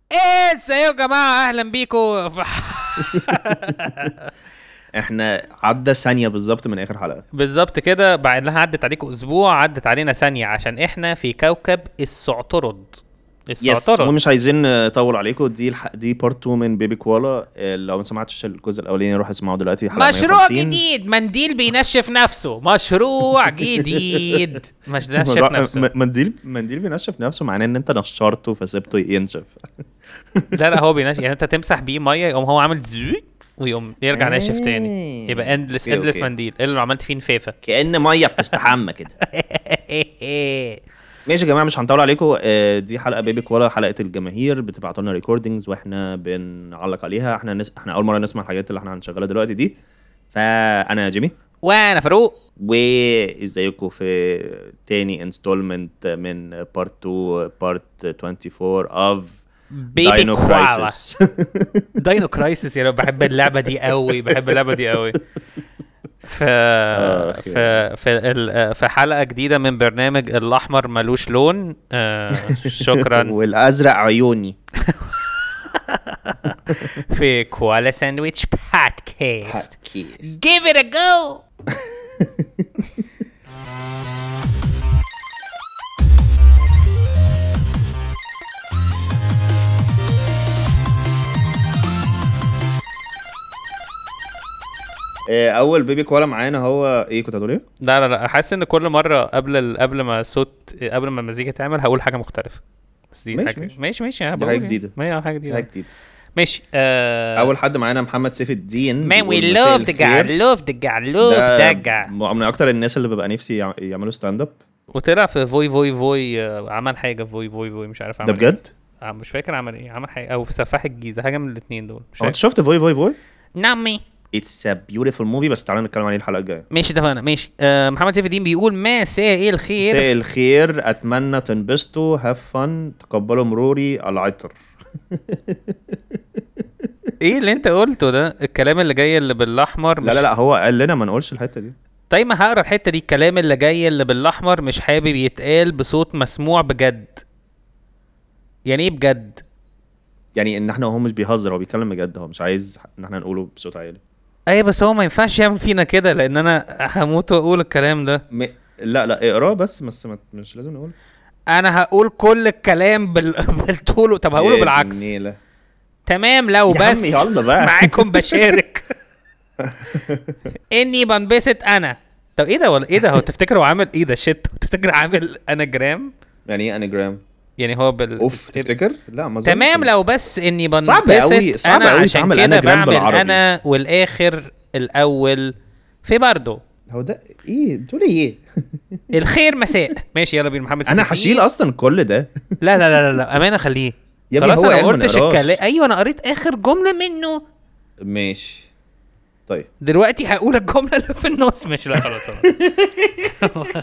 ايه ازيكم يا جماعه اهلا بيكم احنا عدى ثانيه بالظبط من اخر حلقه بالظبط كده بعد لها عدت عليكم اسبوع عدت علينا ثانيه عشان احنا في كوكب السعترد يس السعترد ومش عايزين نطول عليكم دي الح... دي بارت 2 من بيبي كوالا اه، لو ما سمعتش الجزء الاولاني روح اسمعه دلوقتي حلقه مشروع 150. جديد منديل بينشف نفسه مشروع جديد مش بينشف موضوع- نفسه م- منديل منديل بينشف نفسه معناه ان انت نشرته فسبته ينشف لا لا هو بينشف يعني انت تمسح بيه ميه يقوم هو عامل زوي ويقوم يرجع ناشف تاني آه. يبقى اندلس أوكي، اندلس أوكي. منديل الا لو عملت فيه نفافه كأن ميه بتستحمى كده ماشي يا جماعه مش هنطول عليكم اه، دي حلقه بيبي كوالا حلقه الجماهير بتبعتوا لنا ريكوردنجز واحنا بنعلق عليها احنا نس... احنا اول مره نسمع الحاجات اللي احنا هنشغلها دلوقتي دي فانا جيمي وانا فاروق وازيكم في تاني انستولمنت من بارت 2 بارت 24 اوف بيبي داينو كوالا كرايسيس داينو كرايسيس يا رب بحب اللعبه دي قوي بحب اللعبه دي قوي ف آه، في في ال... في حلقه جديده من برنامج الاحمر ملوش لون آه شكرا والازرق عيوني في كوالا ساندويتش بودكاست كيس Give it a go آه، اول بيبي كوالا معانا هو ايه كنت هتقول ايه؟ لا لا لا حاسس ان كل مره قبل ال... قبل ما الصوت قبل ما المزيكا تعمل هقول حاجه مختلفه بس دي ماشي، حاجه ماشي. ماشي ماشي حاجة بقول يعني. جديدة. ما هي حاجه جديده حاجه جديده ماشي آه... اول حد معانا محمد سيف الدين Man we بيقول مساء love the guy الخير. love the guy love ده that guy م- من اكتر الناس اللي ببقى نفسي يع- يعملوا ستاند اب وطلع في فوي فوي فوي آه، عمل حاجه في فوي فوي فوي مش عارف عمل ده بجد؟ إيه. آه، مش فاكر عمل ايه عمل حاجه او في سفاح الجيزه حاجه من الاثنين دول مش هو انت فاكر شفت فوي فوي فوي؟ نعمي اتس ا بيوتيفول موفي بس تعالى نتكلم عليه الحلقه الجايه ماشي اتفقنا ماشي آه محمد سيف الدين بيقول مساء الخير مساء الخير اتمنى تنبسطوا هاف فن تقبلوا مروري العطر ايه اللي انت قلته ده الكلام اللي جاي اللي بالاحمر لا مش... لا لا هو قال لنا ما نقولش الحته دي طيب ما هقرا الحته دي الكلام اللي جاي اللي بالاحمر مش حابب يتقال بصوت مسموع بجد يعني ايه بجد يعني ان احنا هو مش بيهزر هو بيتكلم بجد هو مش عايز ان احنا نقوله بصوت عالي ايه بس هو ما ينفعش يعمل فينا كده لان انا هموت واقول الكلام ده م... لا لا اقراه بس بس ما... مش لازم نقول انا هقول كل الكلام بال... بالطول طب هقوله يا بالعكس النيلة. تمام لو يا عم بس يلا بقى. معاكم بشارك اني بنبسط انا طب ايه ده ولا ايه ده هو تفتكر هو عامل ايه ده شيت تفتكر عامل اناجرام يعني ايه انجرام يعني هو بال اوف تفتكر لا ما أظنش. تمام لو بس اني بنبسط صعب أوي- صعب انا أوي عشان تعمل كده أناجرام بعمل بالعربي. انا والاخر الاول في برضه هو ده ايه تقول ايه الخير مساء ماشي يلا بينا محمد انا سيف هشيل الدين. اصلا كل ده لا لا لا لا, لا. امانه خليه يا ابني خلاص هو انا قال ما ما قلتش نقراش. الكلام ايوه انا قريت اخر جمله منه ماشي طيب دلوقتي هقول الجمله اللي في النص مش لا خلاص خلاص.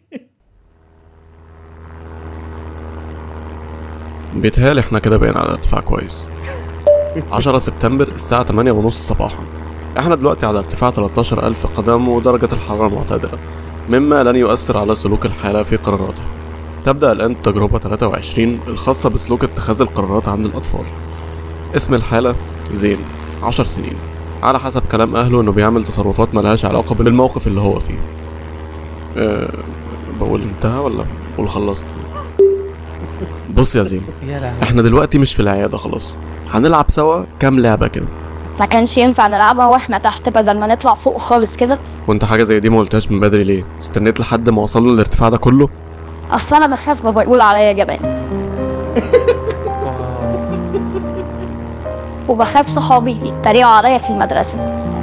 بيتهيألي احنا كده بقينا على ارتفاع كويس 10 سبتمبر الساعة 8 ونص صباحا احنا دلوقتي على ارتفاع 13000 قدم ودرجة الحرارة معتدلة مما لن يؤثر على سلوك الحالة في قراراته تبدأ الآن التجربة 23 الخاصة بسلوك اتخاذ القرارات عند الأطفال اسم الحالة زين 10 سنين على حسب كلام أهله إنه بيعمل تصرفات ملهاش علاقة بالموقف اللي هو فيه أه بقول انتهى ولا بقول خلصت بص يا زين يا لهوي احنا دلوقتي مش في العيادة خلاص هنلعب سوا كام لعبة كده ما كانش ينفع نلعبها واحنا تحت بدل ما نطلع فوق خالص كده وانت حاجة زي دي ما قلتهاش من بدري ليه استنيت لحد ما وصلنا للارتفاع ده كله اصل انا بخاف بابا يقول عليا جبان وبخاف صحابي يتريقوا عليا في المدرسه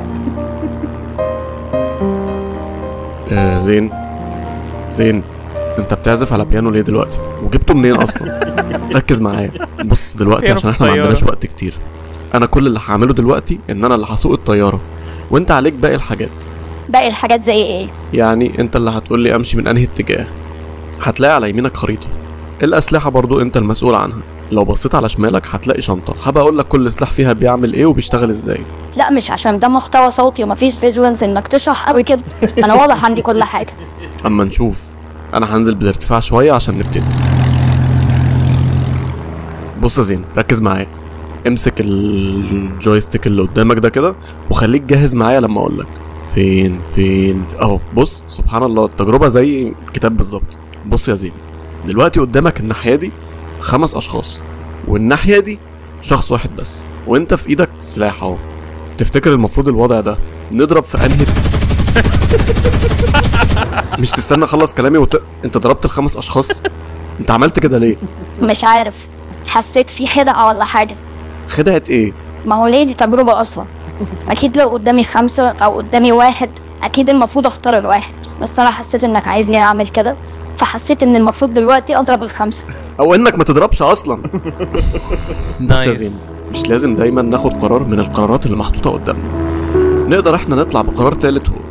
آه زين زين انت بتعزف على بيانو ليه دلوقتي وجبته منين اصلا ركز معايا بص دلوقتي بيانو عشان في احنا ما الطيارة. عندناش وقت كتير انا كل اللي هعمله دلوقتي ان انا اللي هسوق الطيارة وانت عليك باقي الحاجات باقي الحاجات زي ايه يعني انت اللي هتقول لي امشي من انهي اتجاه هتلاقي على يمينك خريطة الاسلحة برضو انت المسؤول عنها لو بصيت على شمالك هتلاقي شنطة هبقى اقول لك كل سلاح فيها بيعمل ايه وبيشتغل ازاي لا مش عشان ده محتوى صوتي ومفيش فيجوالز انك تشرح قوي كده انا واضح عندي كل حاجه اما نشوف انا هنزل بالارتفاع شوية عشان نبتدي بص يا زين ركز معايا امسك الجويستيك اللي قدامك ده كده وخليك جاهز معايا لما اقول لك فين فين في- اهو بص سبحان الله التجربه زي الكتاب بالظبط بص يا زين دلوقتي قدامك الناحيه دي خمس اشخاص والناحيه دي شخص واحد بس وانت في ايدك سلاح اهو تفتكر المفروض الوضع ده نضرب في انهي مش تستنى اخلص كلامي وت... انت ضربت الخمس اشخاص انت عملت كده ليه مش عارف حسيت في خدعة ولا حاجة خدعه ايه ما هو ليه دي تجربة أصلا أكيد لو قدامي خمسة أو قدامي واحد أكيد المفروض أختار الواحد بس أنا حسيت إنك عايزني أعمل كده فحسيت إن المفروض دلوقتي أضرب الخمسة او انك ما تضربش اصلا بص يا نايس. زين مش لازم دايما ناخد قرار من القرارات اللي محطوطه قدامنا نقدر احنا نطلع بقرار تالت و...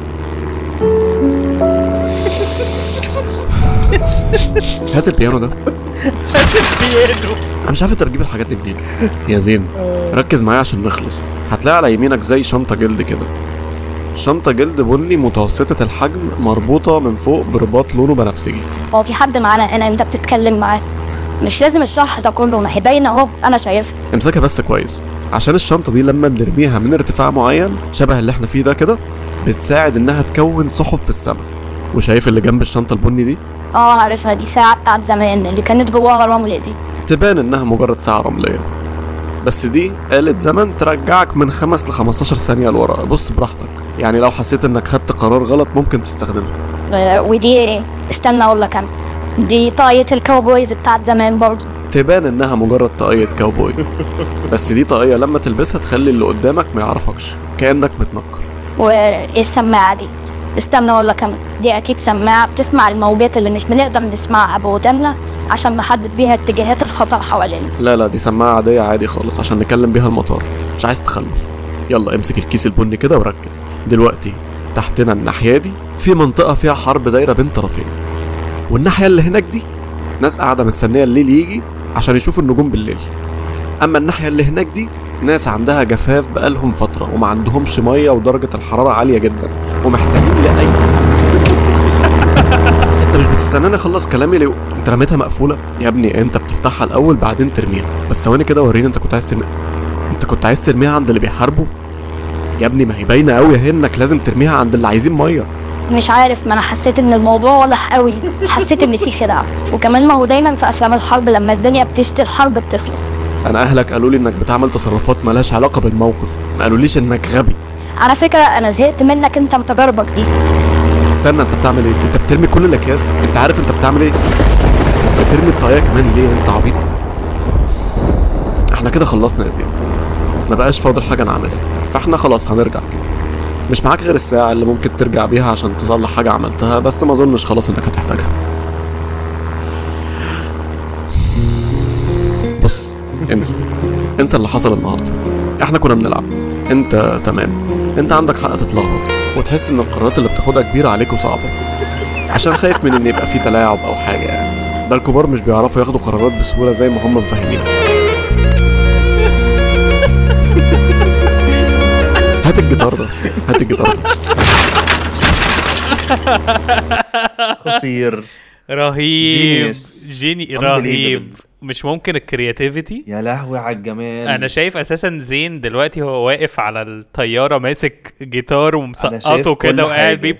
هات البيانو ده انا مش عارف انت بتجيب الحاجات دي منين يا زين ركز معايا عشان نخلص هتلاقي على يمينك زي شنطه جلد كده شنطه جلد بني متوسطه الحجم مربوطه من فوق برباط لونه بنفسجي هو في حد معانا هنا أنت بتتكلم معاه مش لازم الشرح ده كله ما هي باينة أهو أنا شايفها امسكها بس كويس عشان الشنطة دي لما بنرميها من ارتفاع معين شبه اللي احنا فيه ده كده بتساعد انها تكون سحب في السماء وشايف اللي جنب الشنطة البني دي اه عارفها دي ساعة بتاعت زمان اللي كانت جواها رمل دي تبان انها مجرد ساعة رملية بس دي آلة زمن ترجعك من خمس ل 15 ثانية لورا بص براحتك يعني لو حسيت انك خدت قرار غلط ممكن تستخدمها آه، ودي ايه استنى اقول لك انا دي طاقية الكاوبويز بتاعت زمان برضه تبان انها مجرد طاقية كاوبوي بس دي طاقية لما تلبسها تخلي اللي قدامك ما يعرفكش كأنك متنكر وايه السماعة دي استنى اقول لك انا دي اكيد سماعة بتسمع الموجات اللي مش بنقدر نسمعها بوداننا عشان نحدد بيها اتجاهات الخطر حوالينا لا لا دي سماعة عادية عادي خالص عشان نكلم بيها المطار مش عايز تخلف يلا امسك الكيس البني كده وركز دلوقتي تحتنا الناحية دي في منطقة فيها حرب دايرة بين طرفين والناحية اللي هناك دي ناس قاعدة مستنية الليل يجي عشان يشوفوا النجوم بالليل أما الناحية اللي هناك دي ناس عندها جفاف بقالهم فترة وما عندهمش مية ودرجة الحرارة عالية جدا ومحتاجين لأي انت مش بتستناني اخلص كلامي ليه انت رميتها مقفوله يا ابني انت بتفتحها الاول بعدين ترميها بس ثواني كده وريني انت كنت عايز ترميها انت كنت عايز ترميها عند اللي بيحاربوا يا ابني ما هي باينه قوي اهي انك لازم ترميها عند اللي عايزين ميه مش عارف ما انا حسيت ان الموضوع واضح قوي حسيت ان في خدعة وكمان ما هو دايما في افلام الحرب لما الدنيا بتشتي الحرب بتخلص انا اهلك قالوا لي انك بتعمل تصرفات مالهاش علاقه بالموقف ما قالوليش انك غبي على فكرة انا زهقت منك انت وتجاربك دي استنى انت بتعمل ايه انت بترمي كل الاكياس انت عارف انت بتعمل ايه انت بترمي الطاقيه كمان ليه انت عبيط احنا كده خلصنا يا زين ما بقاش فاضل حاجه نعملها فاحنا خلاص هنرجع كده مش معاك غير الساعه اللي ممكن ترجع بيها عشان تصلح حاجه عملتها بس ما اظنش خلاص انك هتحتاجها بص انسى انسى اللي حصل النهارده احنا كنا بنلعب انت تمام انت عندك حق تتلخبط وتحس ان القرارات اللي بتاخدها كبيره عليك وصعبه عشان خايف من ان يبقى في تلاعب او حاجه يعني ده الكبار مش بيعرفوا ياخدوا قرارات بسهوله زي ما هم مفهمينها هات الجيتار ده هات الجيتار ده خطير رهيب Genius. جيني Unbelievable. رهيب مش ممكن الكرياتيفيتي يا لهوي على الجمال انا شايف اساسا زين دلوقتي هو واقف على الطياره ماسك جيتار شايف ومسقطه كل كده وقاعد حاجة. بي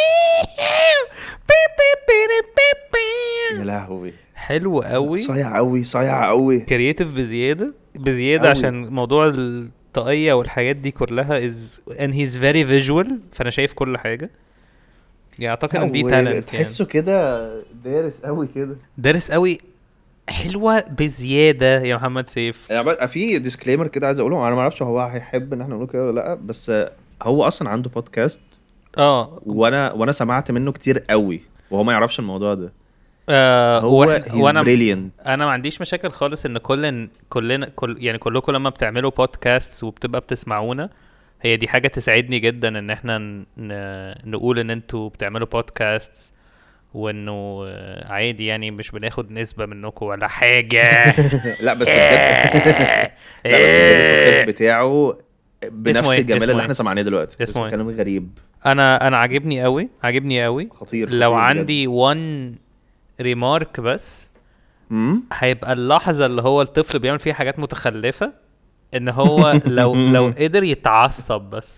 يا لهوي حلو قوي صايع قوي صايع قوي كرييتيف بزياده بزياده أوي. عشان موضوع الطاقيه والحاجات دي كلها از and he's very visual فانا شايف كل حاجه يعني اعتقد ان دي تالنت يعني تحسه كده دارس قوي كده دارس قوي حلوه بزياده يا محمد سيف يعني بقى في ديسكليمر كده عايز اقوله انا ما اعرفش هو هيحب ان احنا نقول كده ولا لا بس هو اصلا عنده بودكاست اه وانا وانا سمعت منه كتير قوي وهو ما يعرفش الموضوع ده آه، هو وإحنا- هيز وانا بريليانت انا ما عنديش مشاكل خالص ان كل كلنا كل يعني كلكم لما بتعملوا بودكاست وبتبقى بتسمعونا هي دي حاجه تسعدني جدا ان احنا ن... ن- نقول ان انتوا بتعملوا بودكاست وانه آه، عادي يعني مش بناخد نسبه منكم ولا حاجه لا بس بجد لا بس بجد البودكاست بتاعه بنفس اسمه إيه؟ الجمال اسمه اللي إيه؟ احنا سمعناه دلوقتي اسمه بس إيه؟ كلام غريب انا انا عاجبني قوي عاجبني قوي خطير لو خطير بجد. عندي one ريمارك بس هم؟ هيبقى اللحظه اللي هو الطفل بيعمل فيها حاجات متخلفه ان هو لو لو قدر يتعصب بس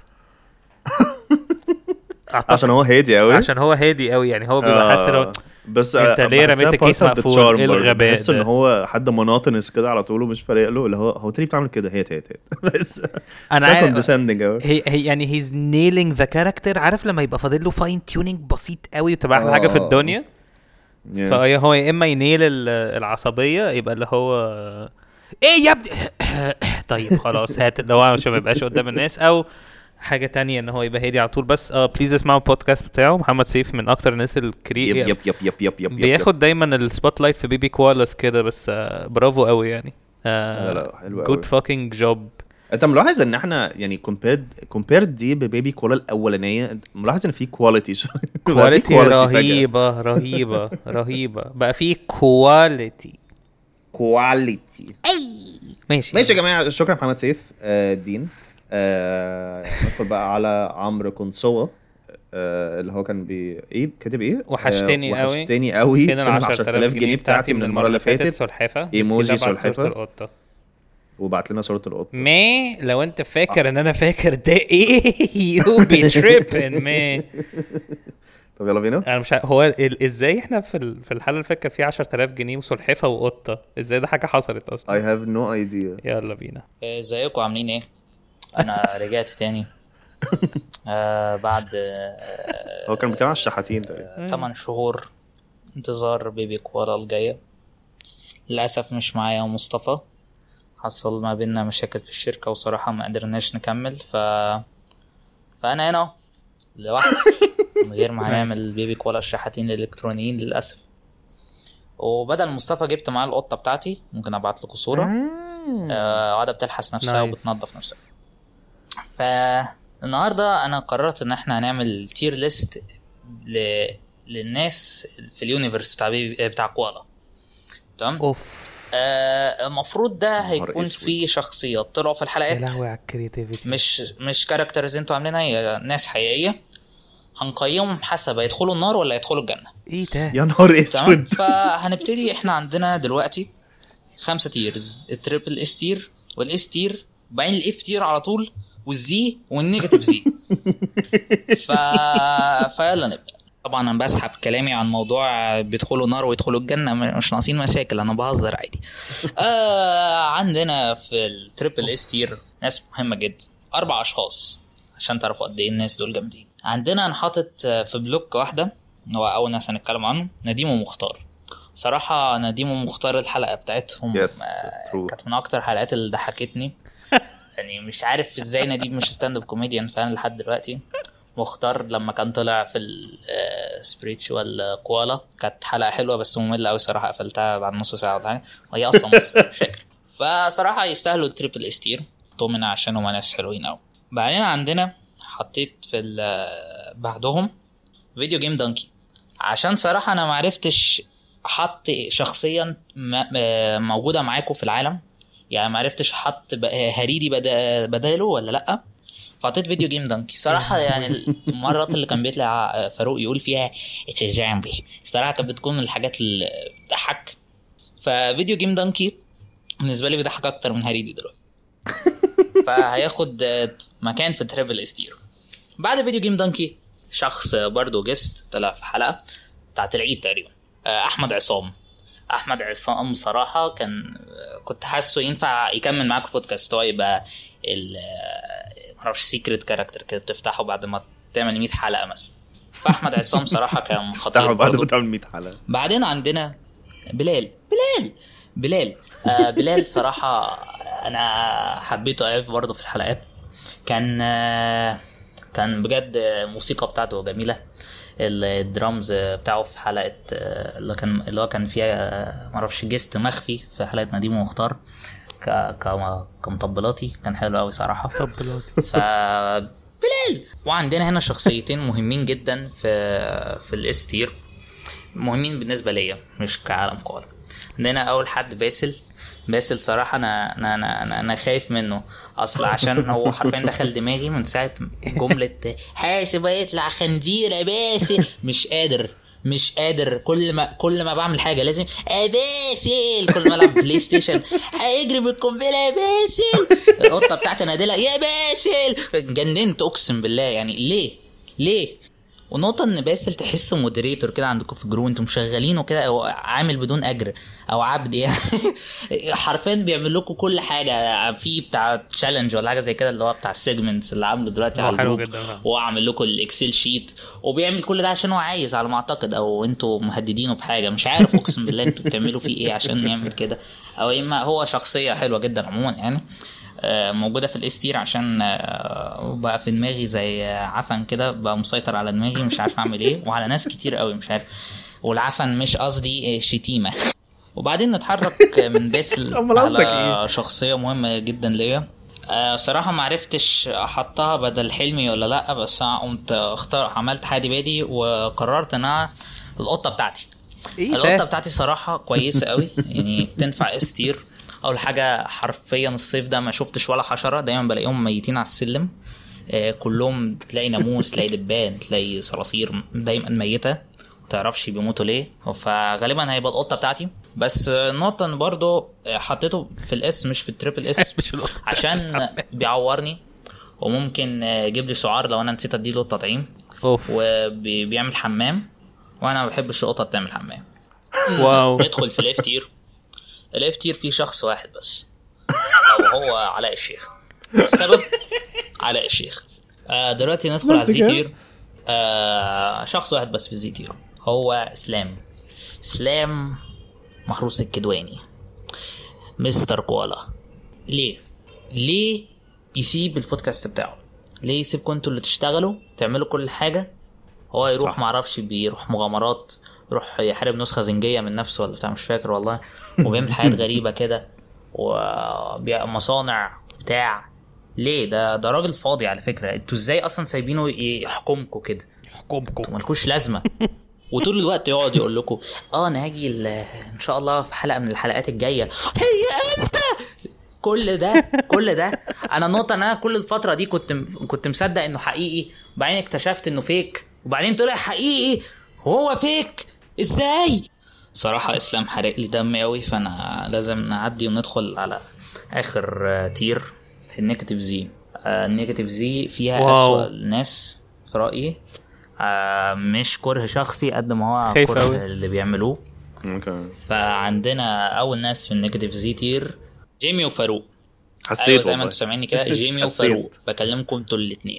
أعتقد عشان هو هادي قوي عشان هو هادي قوي يعني هو بيبقى حاسس إن هو بس أنت ليه بحسها رميت الكيس part of the مقفول؟ charm إيه برضه. الغباء بحس ان ده؟ هو حد مناطنس كده على طول ومش فارق له اللي هو هو انت ليه بتعمل كده هات هات هات بس انا عارف condescending قوي هي هي يعني هيز نيلينج ذا كاركتر عارف لما يبقى فاضل له فاين تيونينج بسيط قوي وتبقى احلى حاجه في آه. الدنيا Yeah. فهو يا اما ينيل ال- العصبيه يبقى اللي هو ايه يا ابني طيب خلاص هات اللي هو عشان ما يبقاش قدام الناس او حاجه تانية ان هو يبقى هادي على طول بس اه بليز اسمعوا البودكاست بتاعه محمد سيف من اكتر الناس الكري يب يب يب يب يب يب يب بياخد دايما السبوت لايت في بيبي كوالاس كده بس آه برافو قوي يعني لا، لا، حلو أوي. جود فاكينج جوب انت ملاحظ ان احنا يعني كومبيرد كومبيرد دي ببيبي كولا الاولانيه انت ملاحظ ان في كواليتي كواليتي رهيبه رهيبه رهيبه بقى في كواليتي كواليتي ماشي ماشي يا جماعه شكرا محمد سيف آه دين آه ندخل بقى على عمرو كونسوا آه اللي هو كان بي ايه كاتب ايه؟ وحشتني آه قوي. وحشتني قوي فين ال فين 10000 جنيه بتاعتي من المره اللي فاتت فاتت سلحفه إيموجي نسيت أبعت سلحفة. صورة القطه وبعت لنا صوره القط مي لو انت فاكر ان انا فاكر ده ايه يو بي تريبن مي طب يلا بينا انا مش عارف هو ال- ازاي احنا في ال- في الحاله اللي فاتت كان في 10000 جنيه وسلحفه وقطه ازاي ده حاجه حصلت I اصلا have no idea يلا بينا ازيكم عاملين ايه؟ انا رجعت تاني آه بعد آه هو كان بيتكلم على الشحاتين تقريبا 8 شهور انتظار بيبي كوالا الجاية للأسف مش معايا مصطفى حصل ما بيننا مشاكل في الشركة وصراحة ما قدرناش نكمل ف فأنا هنا أهو، لوحدي من غير ما هنعمل بيبي كوالا الشحاتين الإلكترونيين للأسف وبدل مصطفى جبت معاه القطة بتاعتي ممكن أبعت لكم صورة آه، قاعدة بتلحس نفسها Nice. وبتنظف نفسها فالنهارده انا قررت ان احنا هنعمل تير ليست ل... للناس في اليونيفرس بتاع بي... بتاع كوالا تمام اوف آه المفروض ده هيكون أسود. فيه شخصيات طلعوا في يا الحلقات لهوي على الكريتيفيتي مش مش كاركترز انتوا عاملينها هي ناس حقيقيه هنقيمهم حسب هيدخلوا النار ولا هيدخلوا الجنه ايه ده يا نهار تمام اسود فهنبتدي احنا عندنا دلوقتي خمسة تيرز التريبل اس تير والاس تير وبعدين الاف تير على طول والزي والنيجاتيف زي ف... فيلا نبدا طبعا انا بسحب كلامي عن موضوع بيدخلوا نار ويدخلوا الجنه مش ناقصين مشاكل انا بهزر عادي آه عندنا في التريبل اس تير ناس مهمه جدا اربع اشخاص عشان تعرفوا قد ايه الناس دول جامدين عندنا انا حاطط في بلوك واحده هو اول ناس هنتكلم عنه نديم ومختار صراحة نديم ومختار الحلقة بتاعتهم Yes, آه، true. كانت من أكتر الحلقات اللي ضحكتني يعني مش عارف ازاي نديم مش ستاند اب كوميديان فعلا لحد دلوقتي مختار لما كان طلع في السبريتشوال كوالا كانت حلقة حلوة بس مملة أوي صراحة قفلتها بعد نص ساعة ولا حاجة وهي أصلا نص مش فاكر فصراحة يستاهلوا التريبل استير طمنا عشان هما ناس حلوين أوي بعدين عندنا حطيت في ال- بعدهم فيديو جيم دانكي عشان صراحة أنا معرفتش أحط شخصيا م- م- موجودة معاكم في العالم يعني معرفتش أحط ب- هريدي بدا- بداله ولا لأ فحطيت فيديو جيم دانكي صراحة يعني المرات اللي كان بيطلع فاروق يقول فيها اتس جامبي صراحة كانت بتكون من الحاجات اللي بتضحك ففيديو جيم دانكي بالنسبة لي بيضحك أكتر من هريدي دلوقتي فهياخد مكان في تريفل استير بعد فيديو جيم دانكي شخص برضه جيست طلع في حلقة بتاعت العيد تقريبا آه، أحمد عصام أحمد عصام صراحة كان كنت حاسه ينفع يكمل معاك في بودكاست هو يبقى ال معرفش سيكريت كاركتر كده بتفتحه بعد ما تعمل 100 حلقة مثلا فأحمد عصام صراحة كان خطير تعالوا بعد برضه ما تعمل 100 حلقه بعدين عندنا بلال بلال بلال آه بلال صراحة أنا حبيته أوي برضه في الحلقات كان آه كان بجد الموسيقى بتاعته جميلة الدرامز بتاعه في حلقة آه، اللي كان اللي هو كان فيها آه، معرفش جيست مخفي في حلقة نديم ومختار ك ك كمطبلاتي كان حلو أوي صراحة طبلاتي ف بلال وعندنا هنا شخصيتين مهمين جدا في في الاس تير مهمين بالنسبه ليا مش كعالم كوره عندنا اول حد باسل باسل صراحة أنا أنا أنا أنا, أنا خايف منه أصل عشان هو حرفيا دخل دماغي من ساعة جملة حاسب هيطلع خنزير يا باسل مش قادر مش قادر كل ما كل ما بعمل حاجه لازم اباسل كل ما العب بلاي ستيشن هيجري بالقنبله يا باسل القطه بتاعتي انادلها يا باسل جننت اقسم بالله يعني ليه ليه ونقطة ان باسل تحسه مودريتور كده عندكم في جرو انتم مشغلينه كده او عامل بدون اجر او عبد يعني حرفيا بيعمل لكم كل حاجة في بتاع تشالنج ولا حاجة زي كده اللي هو بتاع السيجمنتس اللي عامله دلوقتي هو على حلو الجروب جدا فعلا. وهو عامل لكم الاكسل شيت وبيعمل كل ده عشان هو عايز على ما اعتقد او انتوا مهددينه بحاجة مش عارف اقسم بالله انتوا بتعملوا فيه ايه عشان يعمل كده او اما هو شخصية حلوة جدا عموما يعني آه، موجوده في الاس تير عشان آه، بقى في دماغي زي آه، عفن كده بقى مسيطر على دماغي مش عارف اعمل ايه وعلى ناس كتير قوي مش عارف والعفن مش قصدي آه، شتيمه وبعدين نتحرك من باسل أمال قصدك على إيه؟ شخصيه مهمه جدا ليا آه، صراحة ما عرفتش احطها بدل حلمي ولا لا بس انا قمت اختار عملت حادي بادي وقررت انها القطة بتاعتي ايه القطه ده بتاعتي صراحه كويسه قوي يعني تنفع اس تير اول حاجه حرفيا الصيف ده ما شفتش ولا حشره دايما بلاقيهم ميتين على السلم آه، كلهم تلاقي ناموس تلاقي دبان تلاقي صراصير دايما ميته ما تعرفش بيموتوا ليه فغالبا هيبقى القطه بتاعتي بس آه، النقطه ان برضو آه، حطيته في الاس مش في التريبل اس مش القطة عشان بيعورني وممكن آه، يجيب لي سعار لو انا نسيت اديله التطعيم اوف وبيعمل حمام وانا ما بحبش القطط تعمل حمام واو ندخل في الاف تير الاف تير فيه شخص واحد بس او هو علاء الشيخ السبب علاء الشيخ آه دلوقتي ندخل على الزي تير آه شخص واحد بس في الزي تير هو اسلام اسلام محروس الكدواني مستر كوالا ليه ليه يسيب البودكاست بتاعه ليه يسيبكم انتوا اللي تشتغلوا تعملوا كل حاجه هو يروح صح. معرفش بيروح مغامرات يروح يحارب نسخه زنجيه من نفسه ولا بتاع مش فاكر والله وبيعمل حاجات غريبه كده ومصانع بتاع ليه ده ده راجل فاضي على فكره انتوا ازاي اصلا سايبينه يحكمكم كده حكمكم انتوا مالكوش لازمه وطول الوقت يقعد يقول لكم اه انا هاجي ال- ان شاء الله في حلقه من الحلقات الجايه هي امتى كل ده كل ده انا النقطه ان انا كل الفتره دي كنت كنت مصدق انه حقيقي وبعدين اكتشفت انه فيك وبعدين طلع حقيقي وهو فيك ازاي صراحه اسلام حرق لي دمي قوي فانا لازم نعدي وندخل على اخر آه، تير النيجاتيف زي آه، النيجاتيف زي فيها واو. اسوأ الناس في رايي آه، مش كره شخصي قد ما هو خايف كره أوي. اللي بيعملوه اوكي فعندنا اول ناس في النيجاتيف زي تير جيمي وفاروق حسيت ايوه زي ما والله. انتوا سامعيني كده جيمي حسيت. وفاروق بكلمكم انتوا الاثنين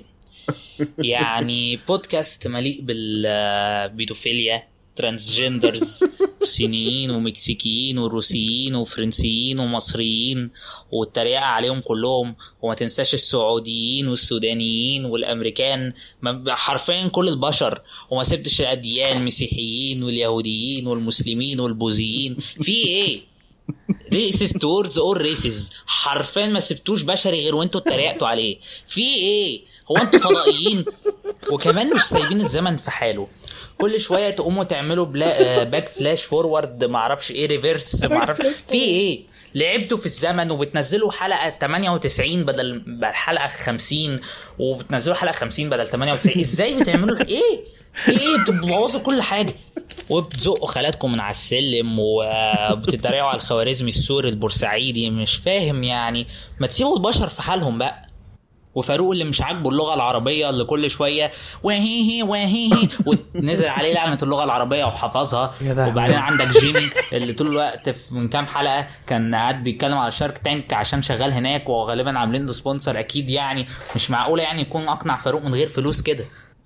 يعني بودكاست مليء بالبيدوفيليا ترانسجندرز صينيين ومكسيكيين وروسيين وفرنسيين ومصريين والتريقة عليهم كلهم وما تنساش السعوديين والسودانيين والامريكان ما- حرفيا كل البشر وما سبتش الاديان المسيحيين واليهوديين والمسلمين والبوذيين في ايه ريسز توردز اور ريسز حرفيا ما سبتوش بشري غير وانتوا اتريقتوا عليه في ايه هو انتوا فضائيين وكمان مش سايبين الزمن في حاله كل شويه تقوموا تعملوا بلا... آه، باك فلاش فورورد معرفش ايه ريفيرس معرفش في ايه لعبتوا في الزمن وبتنزلوا حلقه 98 بدل بدل الحلقه 50 وبتنزلوا حلقه 50 بدل 98 ازاي بتعملوا ايه في ايه بتبوظوا كل حاجه وبتزقوا خالاتكم من على السلم وبتتريقوا على الخوارزمي السوري البورسعيدي مش فاهم يعني ما تسيبوا البشر في حالهم بقى وفاروق اللي مش عاجبه اللغه العربيه اللي كل شويه وهيهي وهيهي ونزل عليه لعنه اللغه العربيه وحفظها يا لهوي. وبعدين عندك جيمي اللي طول الوقت في من كام حلقه كان قاعد بيتكلم على شارك تانك عشان شغال هناك وغالبا عاملين له سبونسر اكيد يعني مش معقوله يعني يكون اقنع فاروق من غير فلوس كده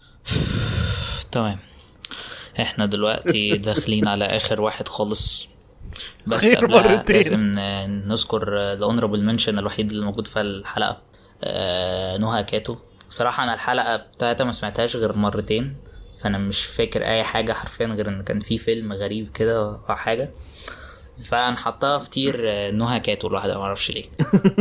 تمام احنا دلوقتي داخلين على اخر واحد خالص بس خير قبلها مرتين. لازم ن- نذكر الاونربل منشن الوحيد اللي موجود في الحلقه آه نهى كاتو صراحه انا الحلقه بتاعتها ما سمعتهاش غير مرتين فانا مش فاكر اي حاجه حرفيا غير ان كان في فيلم غريب كده او حاجه فهنحطها في تير آه، نهى كاتو لوحدها ما اعرفش ليه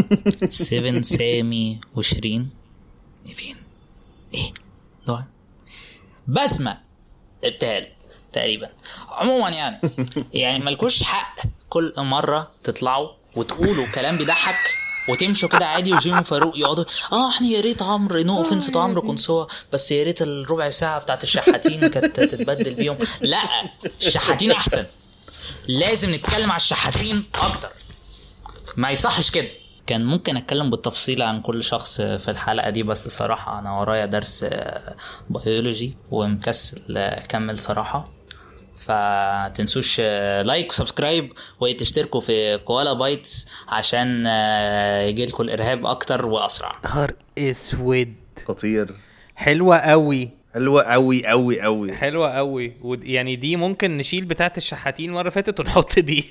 7 سامي وشيرين نيفين ايه نهى بسمة ابتهال تقريبا عموما يعني يعني ملكوش حق كل مرة تطلعوا وتقولوا كلام بيضحك وتمشوا كده عادي وجيمي وفاروق يقعدوا اه احنا يا ريت عمرو نو اوفنس تو عمرو كونسوا بس يا ريت الربع ساعه بتاعت الشحاتين كانت تتبدل بيهم لا الشحاتين احسن لازم نتكلم على الشحاتين اكتر ما يصحش كده كان ممكن اتكلم بالتفصيل عن كل شخص في الحلقه دي بس صراحه انا ورايا درس آه، بيولوجي ومكسل آه، اكمل صراحه فتنسوش آه، لايك وسبسكرايب وتشتركوا في كوالا بايتس عشان يجي لكم الارهاب اكتر واسرع نهار اسود خطير حلوه قوي حلوه قوي قوي قوي حلوه قوي ود... يعني دي ممكن نشيل بتاعه الشحاتين مره فاتت ونحط دي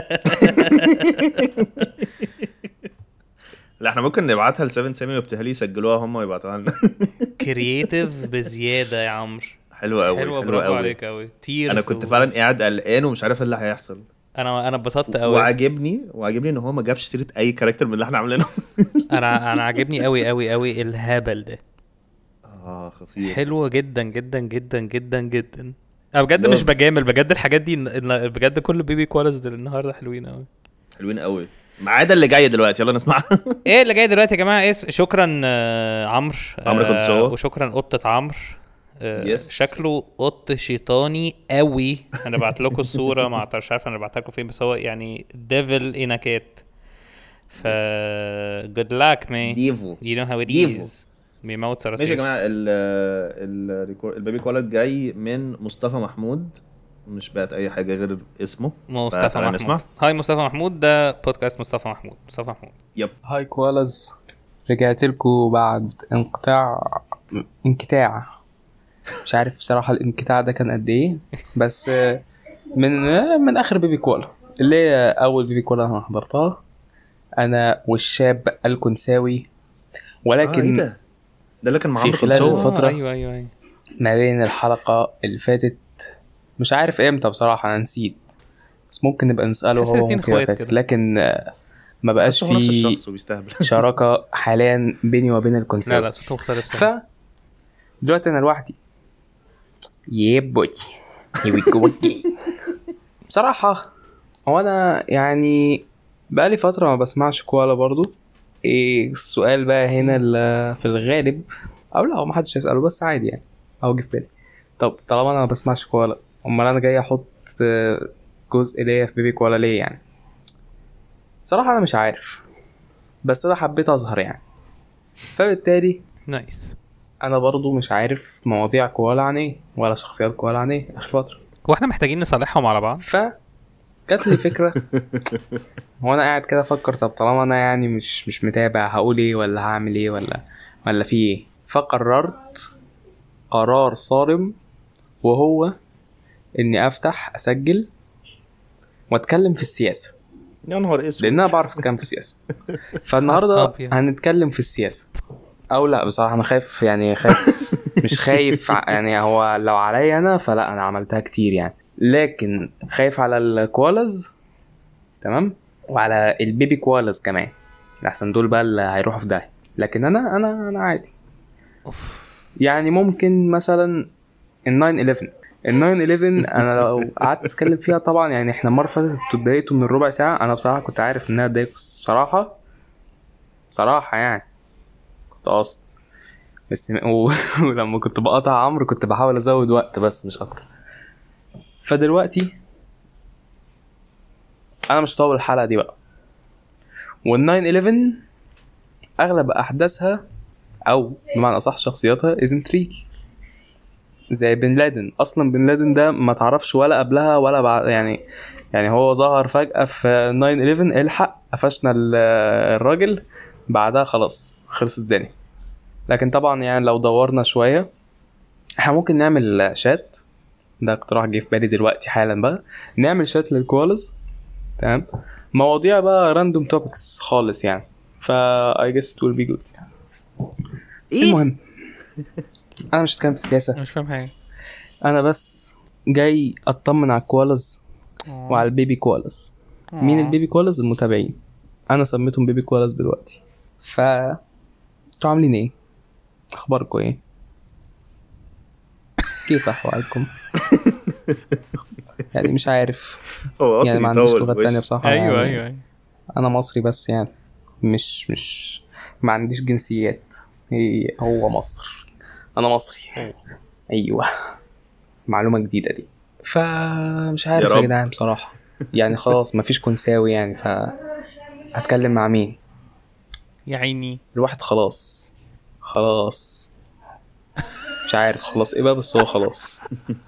لا احنا ممكن نبعتها ل 7 سامي وابتهالي يسجلوها هم ويبعتوها لنا كرييتيف بزياده يا عمرو حلوه قوي حلوه حلوه برافو قوي عليك قوي تيرز انا كنت و... فعلا قاعد قلقان ومش عارف ايه اللي هيحصل انا انا اتبسطت قوي وعاجبني وعاجبني ان هو ما جابش سيره اي كاركتر من اللي احنا عاملينه انا انا عاجبني قوي قوي قوي الهبل ده اه خطير حلوه جدا جدا جدا جدا جدا انا بجد لا. مش بجامل بجد الحاجات دي ن- بجد كل بيبي كوالز دول النهارده حلوين قوي حلوين قوي ما عدا اللي جاي دلوقتي يلا نسمع ايه اللي جاي دلوقتي يا جماعه ايه شكرا آه، عمرو عمرو آه، كونسوا. وشكرا قطه عمرو آه، يس. شكله قط شيطاني قوي انا بعت لكم الصوره ما أعتقد- مش عارف انا بعتها لكم فين بس هو يعني ديفل ان كات ف جود لاك مان ديفو يو نو هاو ات ديفو. از بيموت صراصير ماشي يا جماعه ال ال الريكور- البيبي كوالت جاي من مصطفى محمود مش بقت اي حاجه غير اسمه مصطفى فتعالى محمود نسمع هاي مصطفى محمود ده بودكاست مصطفى محمود مصطفى محمود يب هاي كوالاز رجعت لكم بعد انقطاع انقطاع مش عارف بصراحة الانقطاع ده كان قد ايه بس آه، من آه، من اخر بيبي كوالا اللي هي اول بيبي كوالا انا حضرتها انا والشاب الكنساوي اه ايه ولكن ده ده اللي كان مع في عمرو خلال كنسوا الفترة- فترة. ايوه ايوه ايوه ما بين الحلقة اللي فاتت مش عارف امتى بصراحة انا نسيت بس ممكن نبقى نسأله تحس هو الاتنين ممكن اخوات يبقى فاكر كده. لكن آه، ما بقاش بس هو نفس في الشخص وبيستهبل شراكة حاليا بيني وبين الكونساوي لا لا صوته مختلف ف سنة. دلوقتي انا لوحدي يبوي يبوي بصراحة هو انا يعني بقالي فترة ما بسمعش كوالا برضو إيه السؤال بقى هنا ال- في الغالب او لا هو محدش هيسأله بس عادي يعني او جه في بالي طب طالما انا ما بسمعش كوالا امال انا جاي احط آه، جزء ليا في بيبي كوالا ليه يعني صراحة انا مش عارف بس انا حبيت اظهر يعني فبالتالي نايس انا برضو مش عارف مواضيع كوالا عن ايه ولا شخصيات كوالا عن ايه اخر فتره هو احنا محتاجين نصالحهم على بعض ف جات لي فكره هو انا قاعد كده افكر طب طالما انا يعني مش مش متابع هقول ايه ولا هعمل ايه ولا ولا في ايه فقررت قرار صارم وهو اني افتح اسجل واتكلم في السياسه يا نهار اسود لان انا بعرف اتكلم في السياسه فالنهارده أبيض. هنتكلم في السياسه او لا بصراحه انا خايف يعني خايف مش خايف ع- يعني هو لو عليا انا فلا انا عملتها كتير يعني لكن خايف على الكوالاز تمام وعلى البيبي كوالاز كمان احسن دول بقى اللي هيروحوا في داهيه لكن انا انا انا عادي يعني ممكن مثلا ال 9 11 ال 9 11 انا لو قعدت اتكلم فيها طبعا يعني احنا المره اللي فاتت انتوا اتضايقتوا من الربع ساعه انا بصراحه كنت عارف ان انا اتضايقت بس بصراحه بصراحه يعني كنت قاصد بس م- و... ولما كنت بقطع عمرو كنت بحاول ازود وقت بس مش اكتر فدلوقتي انا مش هطول الحلقه دي بقى وال 9 11 اغلب احداثها او بمعنى اصح شخصياتها isn't real زي بن لادن اصلا بن لادن ده ما تعرفش ولا قبلها ولا بعد يعني يعني هو ظهر فجأة في 9 11 الحق قفشنا ال- الراجل بعدها خلاص خلص الدنيا لكن طبعا يعني لو دورنا شوية احنا ممكن نعمل شات ده اقتراح جه في بالي دلوقتي حالا بقى نعمل شات للكوالز تمام مواضيع بقى راندوم توبكس خالص يعني فا I guess it will be good يعني. ايه المهم انا مش هتكلم في السياسة أنا مش فاهم حاجه انا بس جاي اطمن على الكوالز وعلى البيبي كوالز مين البيبي كوالز المتابعين انا سميتهم بيبي كوالز دلوقتي ف انتوا عاملين ايه اخباركم ايه كيف احوالكم يعني مش عارف هو يعني اصلا ما عنديش يطول لغات وش. تانية بصراحة ايوه يعني ايوه ايوه انا مصري بس يعني مش مش ما عنديش جنسيات هي هو مصر انا مصري ايوه معلومه جديده دي فمش عارف يا يا, رب. جدعان بصراحه يعني خلاص مفيش كنساوي يعني ف هتكلم مع مين يا عيني الواحد خلاص خلاص مش عارف خلاص ايه بقى بس هو خلاص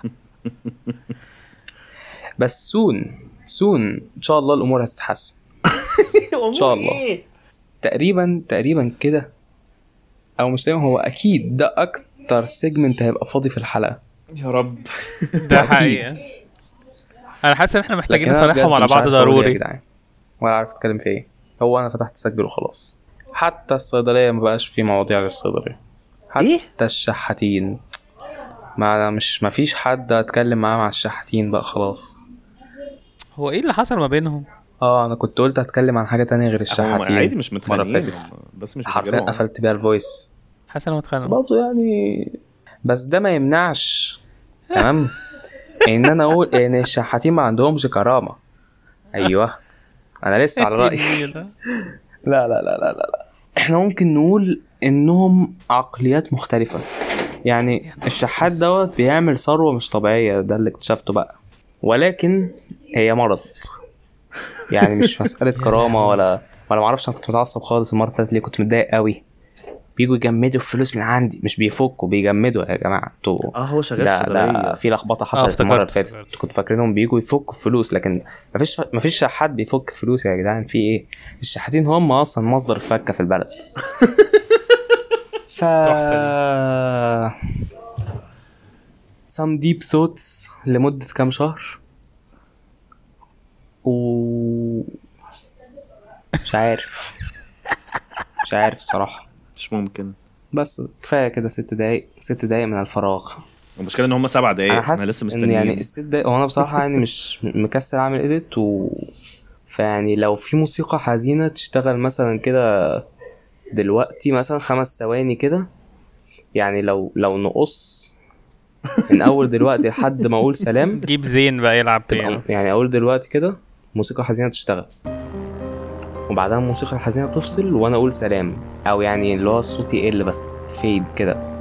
بس سون سون ان شاء الله الامور هتتحسن ان شاء الله تقريبا تقريبا كده او مش تقريبا هو اكيد ده اكتر سيجمنت هيبقى فاضي في الحلقه يا رب ده حقيقة انا حاسس ان احنا محتاجين لكن أنا نصالحهم بجد على مش بعض عارف أقول إيه يا ضروري جدعان ولا عارف اتكلم في ايه هو انا فتحت اسجل وخلاص حتى الصيدليه ما بقاش في مواضيع للصيدليه حتى إيه؟ الشحاتين ما أنا مش ما فيش حد اتكلم معاه مع الشحاتين بقى خلاص هو ايه اللي حصل ما بينهم اه انا كنت قلت اتكلم عن حاجه تانية غير هم الشحاتين عادي مش مرة متخانقين فاتت هم بس مش حرفيا بيتكلموا. قفلت بيها الفويس حاسس ان انا بس متخانق برضه يعني بس ده ما يمنعش تمام ان انا اقول ان الشحاتين ما عندهمش كرامه ايوه انا لسه على رايي لا لا لا لا لا لا احنا ممكن نقول انهم عقليات مختلفة يعني الشحات دوت بيعمل ثروة مش طبيعية ده اللي اكتشفته بقى ولكن هي مرض يعني مش مسألة كرامة ولا ولا معرفش انا كنت متعصب خالص المرة اللي فاتت ليه كنت متضايق قوي بيجوا يجمدوا الفلوس من عندي مش بيفكوا بيجمدوا يا جماعة انتوا اه هو شغال لا صيدليه لا في لخبطه حصلت المره اللي افتكرت، فاتت افتكرت. كنت فاكرينهم بيجوا يفكوا فلوس لكن مفيش مفيش شحات بيفك فلوس يا جدعان في ايه الشحاتين هم اصلا مصدر الفكه في البلد ف some deep thoughts لمدة كام شهر و مش عارف مش عارف الصراحة مش ممكن بس كفاية كده ست دقايق ست دقايق من الفراغ المشكله ان هم سبع دقايق انا احنا حاسس لسه ان مستنيين يعني الست دقايق هو انا بصراحه يعني مش مكسل اعمل اديت و فيعني لو في موسيقى حزينه تشتغل مثلا كده دلوقتي مثلا خمس ثواني كده يعني لو لو نقص من اول دلوقتي لحد ما اقول سلام جيب زين بقى يلعب تبقى بيانو يعني اقول دلوقتي كده موسيقى حزينه تشتغل وبعدها الموسيقى الحزينه تفصل وانا اقول سلام او يعني اللي هو الصوت يقل بس فيد كده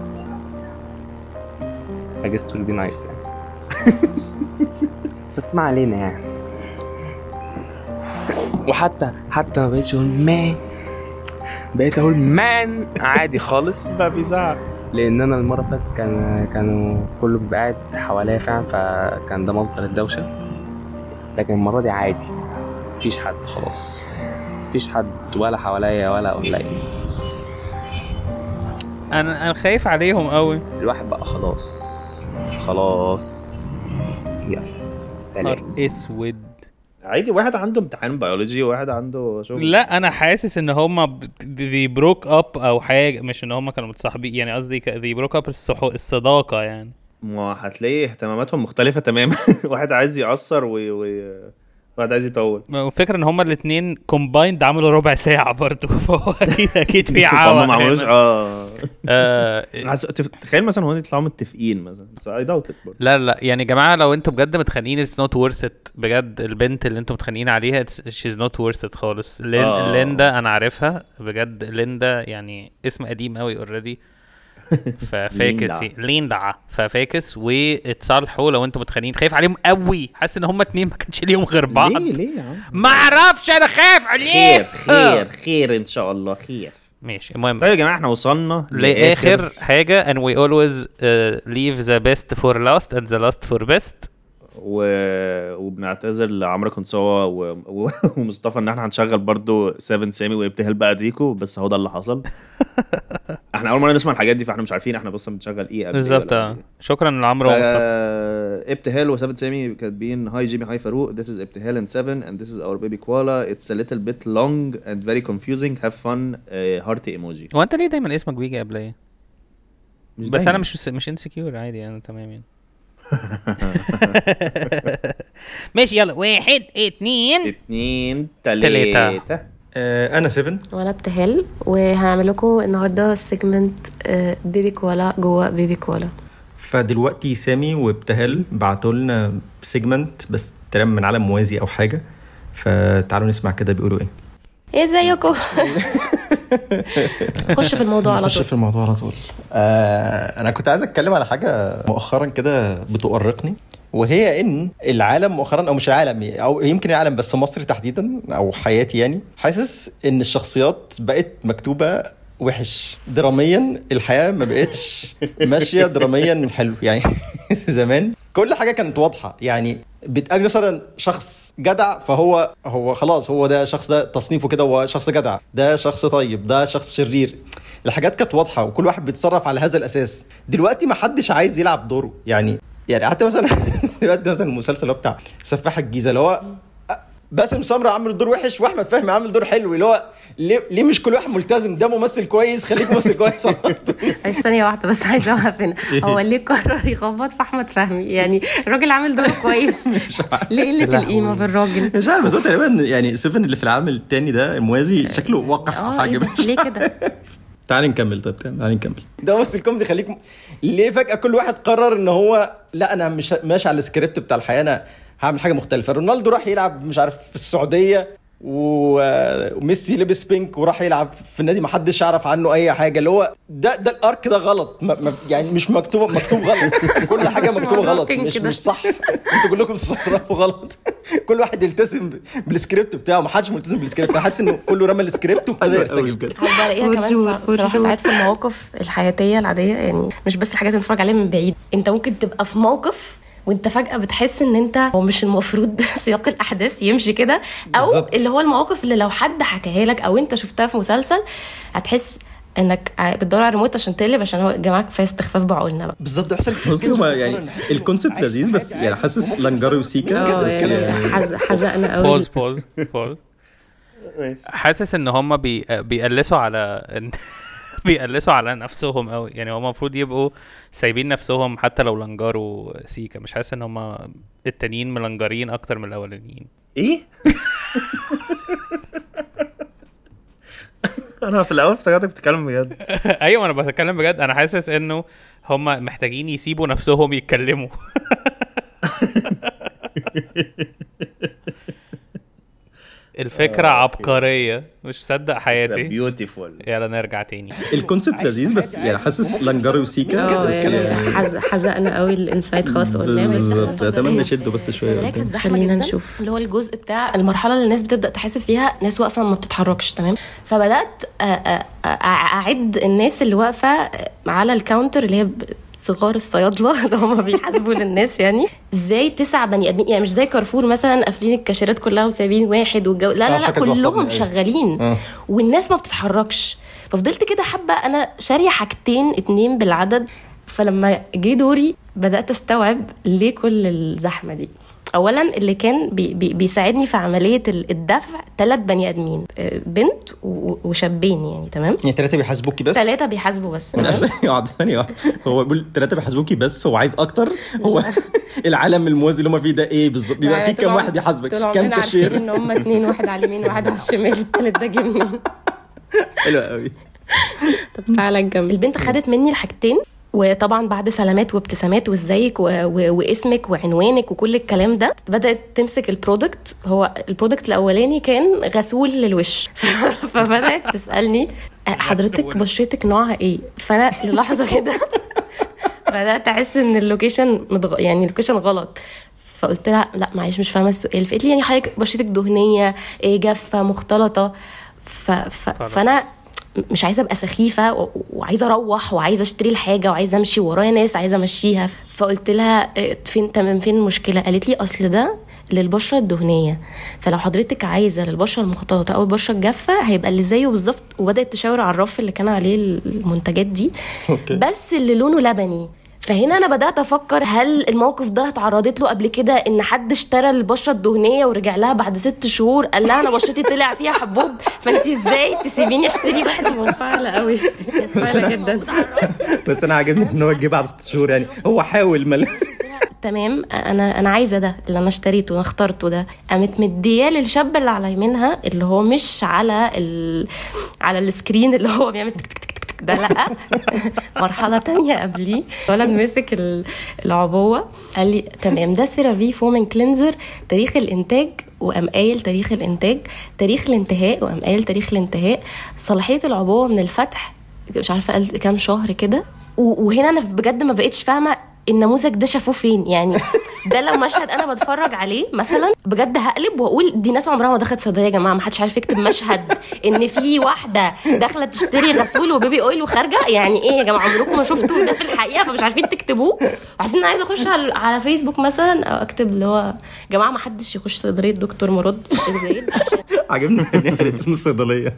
I guess it will be nice يعني بس ما علينا يعني وحتى حتى ما بقتش اقول مان بقيت اقول مان عادي خالص بقى بيزعق لان انا المره اللي فاتت كان كانوا كله بيبقى قاعد حواليا فعلا فكان ده مصدر الدوشه لكن المره دي عادي مفيش حد خلاص مفيش حد ولا حواليا ولا اونلاين انا انا خايف عليهم قوي الواحد بقى خلاص خلاص يلا سلام نهار اسود عادي واحد عنده امتحان بيولوجي وواحد عنده شغل لا انا حاسس ان هم ذي بروك اب او حاجه مش ان هم كانوا متصاحبين يعني قصدي ذي بروك اب الصداقه يعني ما هتلاقي اهتماماتهم مختلفة تماما واحد عايز يأثر و... و... واحد عايز يطول وفكرة ان هما الاثنين كومبايند عملوا ربع ساعة برضو فهو اكيد اكيد في فهم عوق ما عملوش هنا. اه آه، عايز- تف- تخيل مثلا هو يطلعوا متفقين مثلا بس اي داوت ات برضه لا لا يعني يا جماعة لو انتوا بجد متخانقين اتس نوت ورث ات بجد البنت اللي انتوا متخانقين عليها شيز نوت ورث ات خالص لين آه. ليندا انا عارفها بجد ليندا يعني اسم قديم قوي اوريدي ففاكس ليندا. ليندا ففاكس واتصالحوا لو انتوا متخانقين خايف عليهم قوي حاسس ان هما اتنين ما كانش ليهم غير بعض ليه ليه يا عم ما اعرفش انا خايف عليه خير خير خير ان شاء الله خير ماشي المهم طيب يا جماعه احنا وصلنا لاخر حاجه and we always uh, leave the best for last and the last for best و... وبنعتذر لعمرو كنصوة و... و... ومصطفى ان احنا هنشغل برضو 7 سامي وابتهال بقى ديكو بس هو ده اللي حصل احنا اول مره نسمع الحاجات دي فاحنا مش عارفين احنا بس بنشغل ايه قبل إيه بالظبط ولا آه. بعد إيه. شكرا لعمرو ومصطفى آه، ابتهال وسابت سامي كاتبين هاي جيمي هاي فاروق this is ابتهال and 7 and this is our baby koala it's a little bit long and very confusing have fun uh, heart emoji هو انت ليه دايما اسمك بيجي قبل ايه مش بس دايماً. انا مش مش انسكيور عادي انا تمام يعني ماشي يلا واحد اتنين اتنين تلاتة. تلاتة آه، انا 7 وانا ابتهال وهنعمل لكم النهارده سيجمنت بيبي كوالا جوه بيبي كوالا فدلوقتي سامي وابتهال بعتوا لنا سيجمنت بس تقريبا من عالم موازي او حاجه فتعالوا نسمع كده بيقولوا ايه ايه ازيكم خش في الموضوع على نخش طول في الموضوع على طول آه انا كنت عايز اتكلم على حاجه مؤخرا كده بتؤرقني وهي ان العالم مؤخرا او مش العالم او يمكن العالم بس مصر تحديدا او حياتي يعني حاسس ان الشخصيات بقت مكتوبه وحش دراميا الحياه ما بقتش ماشيه دراميا حلو يعني زمان كل حاجه كانت واضحه يعني بتقابل مثلا شخص جدع فهو هو خلاص هو ده شخص ده تصنيفه كده هو شخص جدع ده شخص طيب ده شخص شرير الحاجات كانت واضحه وكل واحد بيتصرف على هذا الاساس دلوقتي ما حدش عايز يلعب دوره يعني يعني حتى مثلا دلوقتي مثلا المسلسل اللي هو بتاع سفاح الجيزه اللي هو باسم سمرة عامل دور وحش واحمد فهمي عامل دور حلو اللي هو ليه ليه مش كل واحد ملتزم ده ممثل كويس خليك ممثل كويس معلش ثانية واحدة بس عايزة أوقف هنا هو ليه قرر يخبط في أحمد فهمي يعني الراجل عامل دور كويس ليه قلة القيمة في الراجل مش عارف بس هو تقريبا يعني سيفن اللي في العالم التاني ده الموازي شكله وقح او اه حاجه إيه ده؟ مش ليه كده تعالي نكمل طيب تعالي نكمل ده ممثل كوميدي خليك م... ليه فجاه كل واحد قرر ان هو لا انا مش ماشي على السكريبت بتاع الحياه انا هعمل حاجه مختلفه رونالدو راح يلعب مش عارف في السعوديه و- وميسي لبس بينك وراح يلعب في نادي ما حدش يعرف عنه اي حاجه اللي هو ده ده الارك ده غلط ما ما يعني مش مكتوب مكتوب غلط كل حاجه مش مكتوبه موضوع غلط بينك مش ده. مش صح انتوا كلكم بتتصرفوا غلط كل واحد يلتزم ب- بالسكريبت بتاعه ما حدش ملتزم بالسكريبت انا حاسس انه كله رمى السكريبت وابتدى حلو قوي يرتجل بجد. عايزة ألاقيها For كمان sure, سا- for بصراحة sure. ساعات في المواقف الحياتية العادية يعني مش بس الحاجات اللي بنتفرج عليها من بعيد أنت ممكن تبقى في موقف وانت فجأة بتحس ان انت هو مش المفروض سياق الاحداث يمشي كده او بالظبط. اللي هو المواقف اللي لو حد حكاها لك او انت شفتها في مسلسل هتحس انك ع- بتدور على الريموت عشان تقلب عشان هو جماعة كفايه استخفاف بعقولنا بقى بالظبط ده بيحصل كتير بص هو يعني الكونسيبت لذيذ بس يعني حاسس لانجاري وسيكا اه بس يعني يعني حز- حزقنا قوي بوز بوز بوز حاسس ان هم بي... بيقلسوا على إن- بيقلسوا على نفسهم قوي يعني هم المفروض يبقوا سايبين نفسهم حتى لو لنجاروا سيكا مش حاسس ان هم التانيين ملنجارين اكتر من الاولانيين ايه انا في الاول افتكرتك بتتكلم بجد ايوه انا بتكلم بجد انا حاسس انه هم محتاجين يسيبوا نفسهم يتكلموا الفكرة عبقرية مش مصدق حياتي بيوتيفول يلا نرجع تاني الكونسيبت لذيذ بس يعني حاسس لانجاري وسيكا اه بس يعني يعني حز- حزقنا قوي الانسايت خلاص قلناه بس بالظبط اتمنى نشده بس شويه سلالات قدام. زحمه خلينا نشوف اللي هو الجزء بتاع المرحله اللي الناس بتبدا تحاسب فيها ناس واقفه ما بتتحركش تمام فبدات أ- أ- أ- اعد الناس اللي واقفه على الكاونتر اللي هي ب- صغار الصيادله اللي هم بيحاسبوا للناس يعني ازاي تسع بني ادمين يعني مش زي كارفور مثلا قافلين الكاشيرات كلها وسايبين واحد والجو لا آه، لا لا حاجة توصلني، كلهم أيوة. شغالين آه. والناس ما بتتحركش ففضلت كده حبه انا شاريه حاجتين اتنين بالعدد فلما جه دوري بدات استوعب ليه كل الزحمه دي اولا اللي كان بي بي بيساعدني في عمليه ال- الدفع ثلاث بني ادمين آه، بنت و- وشابين يعني تمام يعني ثلاثه بيحاسبوكي بس ثلاثه بيحاسبوا بس تمام ثانية واحدة ثانية واحدة هو بيقول ثلاثة بيحاسبوكي بس هو عايز أكتر هو العالم الموازي اللي هم فيه ده إيه بالظبط بيبقى فيه طول كام عم- واحد بيحاسبك طول كام عمرنا عارفين كاشير ان هم اتنين واحد على اليمين وواحد على الشمال التالت ده جه منين حلو قوي طب تعالى نكمل البنت خدت مني الحاجتين وطبعا بعد سلامات وابتسامات وازيك و... و... واسمك وعنوانك وكل الكلام ده بدات تمسك البرودكت هو البرودكت الاولاني كان غسول للوش فبدات تسالني حضرتك بشرتك نوعها ايه فانا للحظه كده بدات احس ان اللوكيشن مدغ... يعني اللوكيشن غلط فقلت لها لا معلش مش فاهمه السؤال فقالت لي يعني حضرتك بشرتك دهنيه إيه جافه مختلطه ف... ف... فانا مش عايزه ابقى سخيفه و- وعايزه اروح وعايزه اشتري الحاجه وعايزه امشي ورايا ناس عايزه امشيها فقلت لها إيه، فين تمام فين المشكله قالت لي اصل ده للبشره الدهنيه فلو حضرتك عايزه للبشره المختلطه او البشره الجافه هيبقى اللي زيه بالظبط وبدات تشاور على الرف اللي كان عليه المنتجات دي بس اللي لونه لبني فهنا انا بدات افكر هل الموقف ده اتعرضت له قبل كده ان حد اشترى البشره الدهنيه ورجع لها بعد ست شهور قال لها انا بشرتي طلع فيها حبوب فانت ازاي تسيبيني اشتري واحده منفعله قوي منفعله جدا بس أنا عاجبني إن هو جه بعد ست شهور يعني هو حاول مل... تمام انا انا عايزه ده اللي انا اشتريته انا اخترته ده قامت مديه للشاب اللي على يمينها اللي هو مش على ال... على السكرين اللي هو بيعمل تك تك تك تك تك ده لا مرحله تانية قبليه ولد مسك ال- العبوه قال لي تمام ده سيرافي فومن كلينزر تاريخ الانتاج وقام قايل تاريخ الانتاج تاريخ الانتهاء وقام قايل تاريخ الانتهاء صلاحيه العبوه من الفتح مش عارفه قال كام شهر كده و- وهنا انا بجد ما بقتش فاهمه النموذج ده شافوه فين يعني ده لو مشهد انا بتفرج عليه مثلا بجد هقلب واقول دي ناس عمرها ما دخلت صيدليه يا جماعه ما حدش عارف يكتب مشهد ان في واحده داخله تشتري غسول وبيبي اويل وخارجه يعني ايه يا جماعه عمركم ما شفتوا ده في الحقيقه فمش عارفين تكتبوه وحاسين ان أنا عايزه اخش على, على فيسبوك مثلا او اكتب اللي هو يا جماعه ما حدش يخش صيدليه دكتور مراد في الشيخ زايد عشان عاجبني ان هي اسم الصيدليه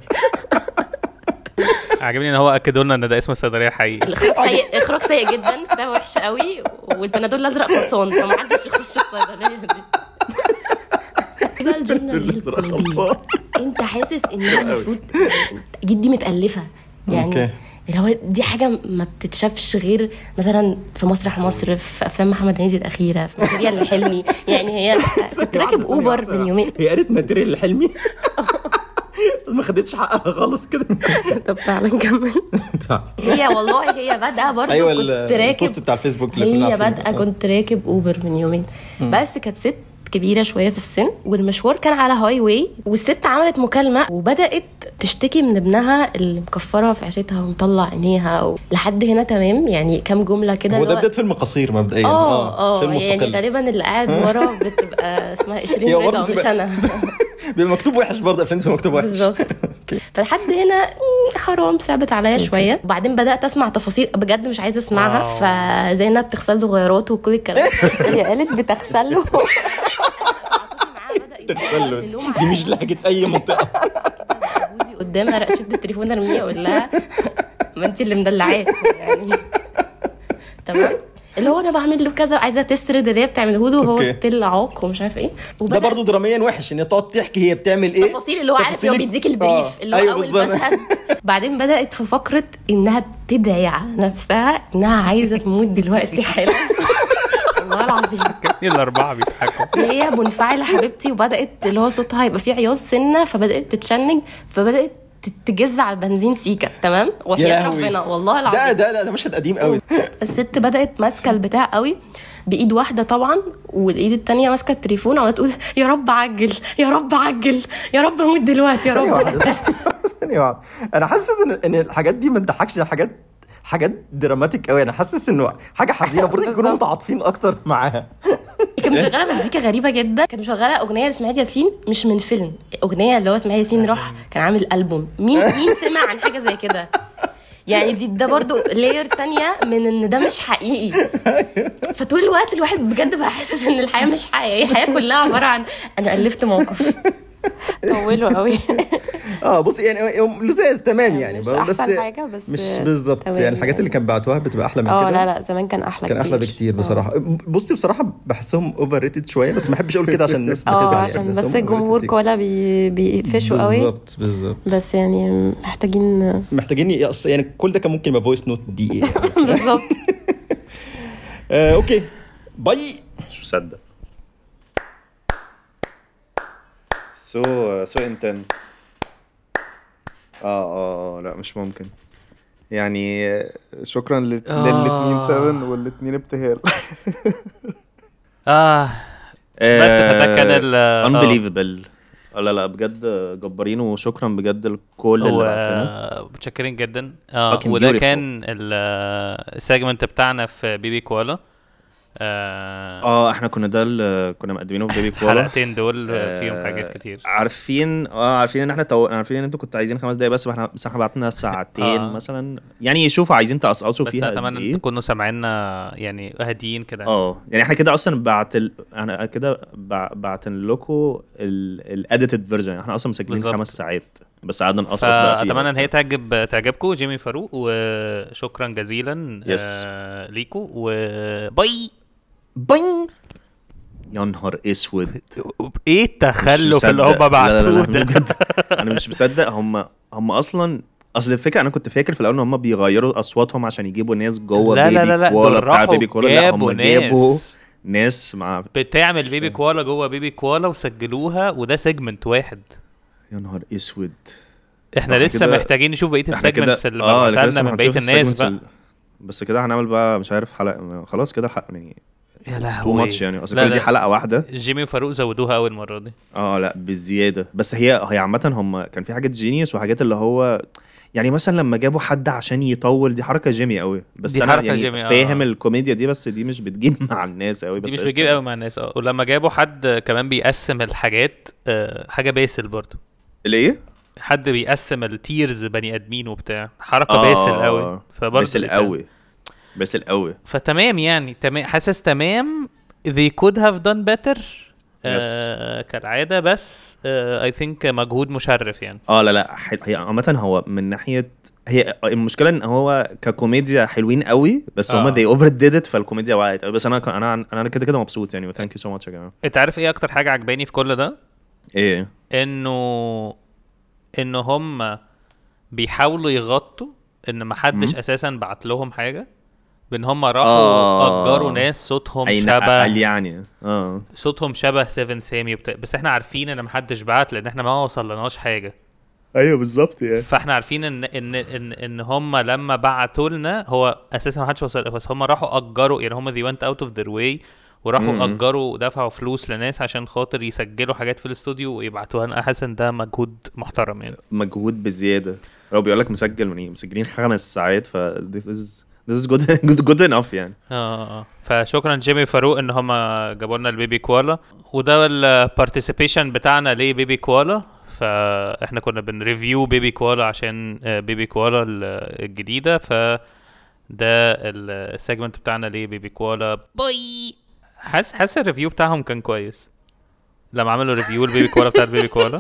عاجبني ان هو اكدوا لنا ان ده اسم الصيدليه الحقيقي الاخراج سيء اخراج سيء جدا كتابه وحشه قوي والبنادول الازرق خلصان فمحدش يخش الصيدليه دي بقى الجورنال دي الكوميدية. انت حاسس ان هي المفروض جدي متالفه يعني أوكي. اللي هو دي حاجه ما بتتشافش غير مثلا في مسرح مصر في افلام محمد هنيدي الاخيره في ماتريال الحلمي يعني هي كنت راكب اوبر من يومين هي قالت ماتريال الحلمي ما خدتش حقها خالص كده طب تعالى نكمل هي والله هي بادئه برضه ايوه كنت راكب البوست بتاع الفيسبوك اللي كنا هي عارفينه. بادئه كنت راكب اوبر من يومين بس كانت ست كبيره شويه في السن والمشوار كان على هاي واي والست عملت مكالمه وبدات تشتكي من ابنها اللي مكفره في عيشتها ومطلع عينيها و... لحد هنا تمام يعني كام جمله كده هو اللي ده بدايه فيلم قصير مبدئيا اه اه فيلم يعني مستقل غالبا اللي قاعد ورا بتبقى اسمها هي 20 برضه رضا مش بتبقى- انا بيبقى مكتوب وحش برضه افلام بتبقى مكتوب وحش بالظبط فلحد هنا مم، حرام صعبت عليا شويه وبعدين بدات اسمع تفاصيل بجد مش عايزه اسمعها واو. فزي انها بتغسل له غيراته وكل الكلام هي قالت بتغسل له تغسل له. دي مش لهجه اي منطقه جوزي قدامها رق شد التليفون ارميه اقول لها ما انت اللي مدلعاه يعني تمام اللي هو انا بعمل له كذا عايزه تسرد اللي هي بتعمله له وهو أوكي. ستيل عاق ومش عارف ايه ده وبدأ برضه دراميا وحش ان هي تقعد تحكي هي بتعمل ايه تفاصيل اللي هو عارف تفاصيل هو ال- بيديك البريف آه. اللي هو أيوة اول بالظبط. مشهد بعدين بدات في فقره انها تدعي على نفسها انها عايزه تموت دلوقتي حالا والله العظيم الاربعه بيضحكوا هي منفعله حبيبتي وبدات اللي هو صوتها يبقى فيه عياط سنه فبدات تتشنج فبدات تجز على البنزين سيكا تمام يا وحياه لهوي. ربنا والله ده العظيم ده ده, ده مشهد قديم قوي الست بدات ماسكه البتاع قوي بايد واحده طبعا والايد التانية ماسكه التليفون وعماله تقول يا رب عجل يا رب عجل يا رب اموت دلوقتي يا ثانية رب واحدة ثانية واحدة أنا حاسس إن إن الحاجات دي ما تضحكش حاجات حاجات دراماتيك قوي أنا حاسس إنه حاجة حزينة المفروض يكونوا بالظبط. متعاطفين أكتر معاها كانت مشغله مزيكا غريبه جدا كانت مشغله اغنيه لاسماعيل ياسين مش من فيلم اغنيه اللي هو اسماعيل ياسين راح كان عامل البوم مين مين سمع عن حاجه زي كده يعني دي ده برضو لاير تانية من ان ده مش حقيقي فطول الوقت الواحد بجد بقى حاسس ان الحياه مش حقيقيه الحياه كلها عباره عن انا الفت موقف طولوا قوي اه بص يعني هم لزاز تمام يعني مش بس أحسن حاجة، بس مش بالظبط تمام يعني الحاجات يعني. اللي كان بعتوها بتبقى احلى من اه كده لا لا زمان كان احلى كان كتير احلى بكتير آه. بصراحه بصي بصراحه بحسهم اوفر ريتد شويه بس ما بحبش اقول كده عشان الناس بتزعل اه يعني عشان بس بس هم الجمهور overrated سيكا. كولا بي- بيقفشوا قوي بالظبط بالظبط بس يعني محتاجين محتاجين يقص يعني كل ده كان ممكن يبقى فويس نوت دقيقه بس. بالظبط آه اوكي باي مش مصدق سو سو انتنس اه اه اه لا مش ممكن يعني آه، شكرا لل- آه. للاتنين سفن والاتنين ابتهال اه بس فده كان ال آه. unbelievable آه، لا لا بجد جبارين وشكرا بجد لكل اللي بعتلنا هو متشكرين جدا اه fucking وده beautiful. كان ال- السيجمنت بتاعنا في بيبي كوالا آه اه احنا كنا ده اللي كنا مقدمينه في بيبي كوالا الحلقتين دول فيهم آه، حاجات كتير عارفين اه عارفين ان احنا تو... عارفين ان انتوا كنتوا عايزين خمس دقايق بس احنا بس احنا بعتنا ساعتين آه. مثلا يعني شوفوا عايزين تقصقصوا بس فيها قد اتمنى ايه ان تكونوا سامعيننا يعني هاديين كده اه يعني احنا كده اصلا بعت ال... انا كده بع- بعتن لكم الاديتد فيرجن احنا اصلا مسجلين بالظبط. خمس ساعات بس قعدنا نقصقص بقى فيها فاتمنى ان هي تعجب تعجبكم جيمي فاروق وشكرا جزيلا Yes. آه ليكو وباي بين يا نهار اسود ايه مش التخلف اللي مصدق. هم لا لا لا بعتوه لا، ده بجد انا مش مصدق هم هم اصلا اصل الفكره انا كنت فاكر في الاول ان هم بيغيروا اصواتهم عشان يجيبوا ناس جوه لا لا بيبي لا لا، كوالا دول بتاع راحوا بيبي كوالا لا هم جابوا جابوا ناس. ناس مع بتعمل بيبي كوالا جوه بيبي كوالا وسجلوها وده سيجمنت واحد يا نهار اسود احنا إحنا لسه كده- محتاجين نشوف بقيه احنا كده السيجمنتس اللي اه بعتها لسه لنا من بقيه هنشوف الناس الsegments بقى ال- بس كده هنعمل بقى مش عارف حلقه خلاص كده الحلقه يعني يا تو لهوي ماتش يعني اصل لا، كل دي لا. حلقه واحده جيمي وفاروق زودوها اول المره دي اه لا بالزياده بس هي هي عامه هم كان في حاجات جينيوس وحاجات اللي هو يعني مثلا لما جابوا حد عشان يطول دي حركه جيمي قوي بس دي انا حركة يعني جيمي، آه. فاهم الكوميديا دي بس دي مش بتجيب مع الناس قوي بس دي مش قشطة بتجيب يعني. قوي مع الناس اه ولما جابوا حد كمان بيقسم الحاجات آه، حاجه باسل برضو الايه؟ حد بيقسم التيرز بني ادمين وبتاع حركه آه، باسل قوي فبرضه باسل دي كان- قوي باسل قوي فتمام يعني تمام حاسس تمام they could have done better آه كالعاده بس اي ثينك مجهود مشرف يعني اه لا لا حل... هي عامة هو من ناحية هي المشكلة ان هو ككوميديا حلوين قوي بس آه. هما they overdid it فالكوميديا وقعت قوي بس انا انا انا كده كده مبسوط يعني ثانك يو سو ماتش يا جماعة انت عارف ايه اكتر حاجه عجباني في كل ده ايه انه انه هم بيحاولوا يغطوا ان محدش مم. اساسا بعت لهم حاجه بان هم راحوا آه. اجروا ناس صوتهم أي شبه قال يعني اه صوتهم شبه سيفن سامي وبتاع بس احنا عارفين ان محدش بعت لان احنا ما وصلناش حاجه ايوه بالظبط يعني فاحنا عارفين ان ان ان ان هم لما بعتوا لنا هو اساسا ما حدش وصل بس هم راحوا اجروا يعني هم they went out of their way وراحوا مم. اجروا دفعوا فلوس لناس عشان خاطر يسجلوا حاجات في الاستوديو ويبعتوها انا حاسس ان ده مجهود محترم يعني مجهود بزيادة هو بيقول لك مسجل من ايه مسجلين خمس ساعات ف this is this is good good, good enough يعني اه اه فشكرا جيمي وفاروق ان هم جابوا لنا البيبي كوالا وده البارتيسيبيشن بتاعنا ليه بيبي كوالا فاحنا كنا بنريفيو بيبي كوالا عشان آه، بيبي كوالا ال- الجديده ف ده السيجمنت بتاعنا ليه بيبي كوالا بوي حاسس حاسس الريفيو بتاعهم كان كويس لما عملوا ريفيو البيبي كوالا بتاعت بيبي كوالا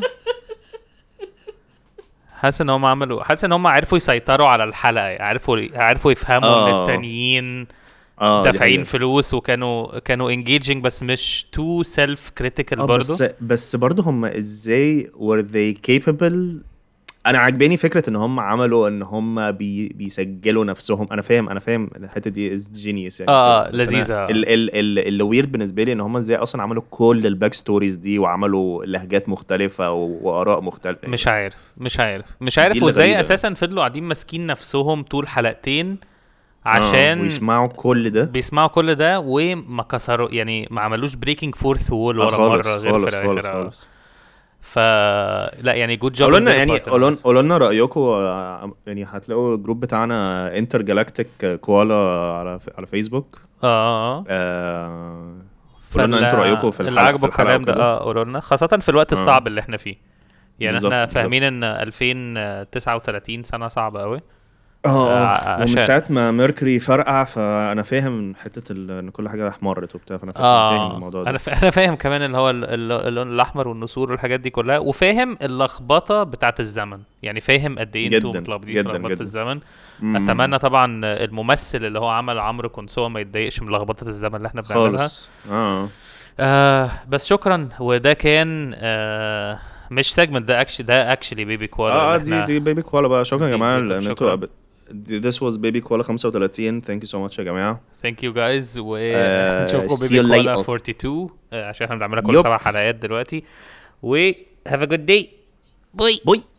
حاسس ان هم عملوا حاسس ان هم عرفوا يسيطروا على الحلقه عرفوا عرفوا يفهموا ان آه. التانيين اه دي دافعين حقيقة. فلوس وكانوا كانوا انجيجنج بس مش تو سيلف كريتيكال اه برضه بس بس برضه هم ازاي were they capable انا عجباني فكره ان هم عملوا ان هم بي بيسجلوا نفسهم انا فاهم انا فاهم الحته دي از جينيوس يعني آه، بس أنا لذيذة. ال ال ال اللي ويرد بالنسبه لي ان هم ازاي اصلا عملوا كل الباك ستوريز دي وعملوا لهجات مختلفه و- واراء مختلفه مش عارف مش عارف مش دي عارف اللي وازاي غريبة. اساسا فضلوا قاعدين ماسكين نفسهم طول حلقتين آه، عشان ويسمعوا كل ده بيسمعوا كل ده وما كسروا يعني ما عملوش بريكنج فورث وول آه، ولا خالص مره غير خالص في خالص الاخر آه. خالص ف لا يعني جود جوب قولوا لنا يعني قولوا قولوا لنا رايكم آه، يعني هتلاقوا الجروب بتاعنا انتر جالاكتيك كوالا على على فيسبوك اه اه آه، قولوا لنا فال- انتوا رايكم في اللي الحلقه عاجبه في الحلقه الكلام ده وكده. اه قولوا لنا خاصه في الوقت آه. الصعب اللي احنا فيه يعني بالظبط، احنا بالظبط. فاهمين ان 2039 سنه صعبه قوي اه آه، ومن عشان- ساعه ما ميركوري فرقع فانا فاهم حته ال- ان كل حاجه احمرت وبتاع فانا فاهم اه الموضوع ده انا ف... انا فاهم كمان اللي هو ال- ال- اللون الاحمر والنسور والحاجات دي كلها وفاهم اللخبطه بتاعه الزمن يعني فاهم قد ايه انتوا جداً، متلخبطين في جداً، لخبطه جداً. الزمن مم. اتمنى طبعا الممثل اللي هو عمل عمرو كونسوا ما يتضايقش من لخبطه الزمن اللي احنا بنعملها خالص اه آه بس شكرا وده كان آه مش سيجمنت ده اكشلي ده اكشلي بيبي كوالا اه اللي دي إحنا- دي بيبي كوالا بقى شكرا يا دي جماعه بيبي- لان شكراً. انتوا This was بيبي كوالا 35 ثانك يو سو ماتش يا جماعه ثانك يو جايز آه، ونشوفكم see بيبي you كوالا later. 42 آه، عشان احنا بنعملها كل يب. سبع حلقات دلوقتي و have a good day باي بوي